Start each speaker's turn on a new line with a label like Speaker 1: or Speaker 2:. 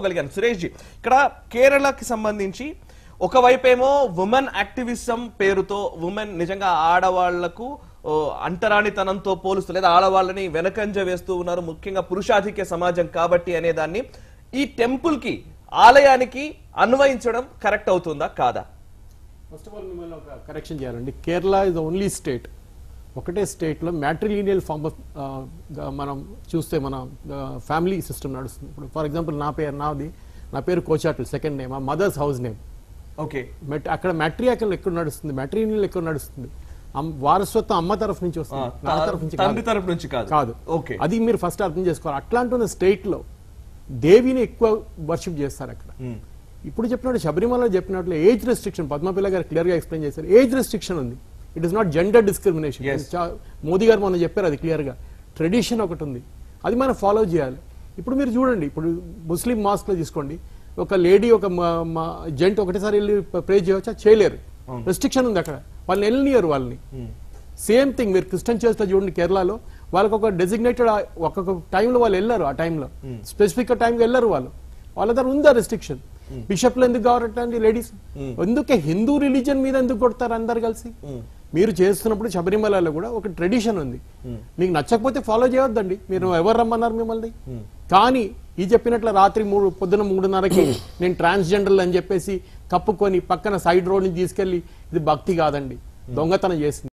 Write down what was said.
Speaker 1: తెలుసుకోగలిగాను Suresh G ఇక్కడ కేరళకి సంబంధించి ఒకవైపేమో ఉమెన్ యాక్టివిజం పేరుతో ఉమెన్ నిజంగా ఆడవాళ్లకు ఓ, అంటరానితనంతో పోలుస్తూ లేదా ఆడవాళ్ళని వెనకంజ వేస్తూ ఉన్నారు ముఖ్యంగా పురుషాధిక్య సమాజం కాబట్టి అనే దాన్ని ఈ టెంపుల్ కి ఆలయానికి అన్వయించడం కరెక్ట్ అవుతుందా కాదా
Speaker 2: ఫస్ట్ ఆఫ్ ఆల్ మిమ్మల్ని ఒక కరెక్షన్ చేయాలండి Kerala is the only state ఒకటే స్టేట్లో మ్యాట్రిలీనియల్ ఫార్మ్ ఆఫ్ మనం చూస్తే మన ఫ్యామిలీ సిస్టమ్ నడుస్తుంది ఇప్పుడు ఫర్ ఎగ్జాంపుల్ నా పేరు నాది నా పేరు కోచాట్లు సెకండ్ నేమ్ ఆ మదర్స్ హౌస్ నేమ్
Speaker 1: ఓకే
Speaker 2: మెట్ అక్కడ మ్యాట్రియాకల్ ఎక్కడ నడుస్తుంది మ్యాట్రీనియల్ ఎక్కడ నడుస్తుంది అమ్- వారసత్వం అమ్మ తరఫు నుంచి వస్తుంది నాన్న తరఫు నుంచి
Speaker 1: తండ్రి
Speaker 2: కాదు.
Speaker 1: తరపు నుంచి కాదు
Speaker 2: కాదు
Speaker 1: ఓకే
Speaker 2: అది మీరు ఫస్ట్ అర్థం చేసుకోవాలి అట్లాంటి ఉన్న స్టేట్ లో దేవిని ఎక్కువ వర్షిప్ చేస్తారు అక్కడ ఇప్పుడు చెప్పినట్టు శబరిమల చెప్పినట్లు ఏజ్ రెస్ట్రిక్షన్ పద్మపిల్ల గారు క్లియర్ గా ఎక్స్ప్లెయిన్ చేశారు ఏజ్ రెస్ట్రిక్షన్ ఉంది it is not gender discrimination
Speaker 1: Yes.
Speaker 2: Modi గారు మనం చెప్పారు అది క్లియర్ గా ట్రెడిషన్ ఒకటి ఉంది అది మనం ఫాలో చేయాలి ఇప్పుడు మీరు చూడండి ఇప్పుడు ముస్లిం మాస్క్ లో తీసుకోండి ఒక లేడీ ఒక జెంట్ ఒకటేసారి వెళ్ళి ప్రే చేయవచ్చా చేయలేరు రెస్ట్రిక్షన్ ఉంది అక్కడ వాళ్ళని వెళ్ళనియరు వాళ్ళని సేమ్ థింగ్ మీరు క్రిస్టియన్ చర్చ్ లో చూడండి కేరళలో వాళ్ళకి ఒక డెసిగ్నేటెడ్ ఒక్కొక్క టైంలో వాళ్ళు వెళ్ళారు ఆ టైంలో స్పెసిఫిక్ టైంకి వెళ్ళారు వాళ్ళు వాళ్ళ దగ్గర ఉందా రెస్ట్రిక్షన్ బిషప్లు ఎందుకు కావాలంటే లేడీస్ ఎందుకే హిందూ రిలీజన్ మీద ఎందుకు కొడతారు అందరు కలిసి మీరు చేస్తున్నప్పుడు శబరిమలలో కూడా ఒక ట్రెడిషన్ ఉంది మీకు నచ్చకపోతే ఫాలో చేయొద్దండి మీరు ఎవరు రమ్మన్నారు మిమ్మల్ని కానీ ఈ చెప్పినట్లు రాత్రి మూడు పొద్దున మూడున్నరకి నేను ట్రాన్స్జెండర్ అని చెప్పేసి కప్పుకొని పక్కన సైడ్ రోడ్ ని తీసుకెళ్లి ఇది భక్తి కాదండి దొంగతనం చేసింది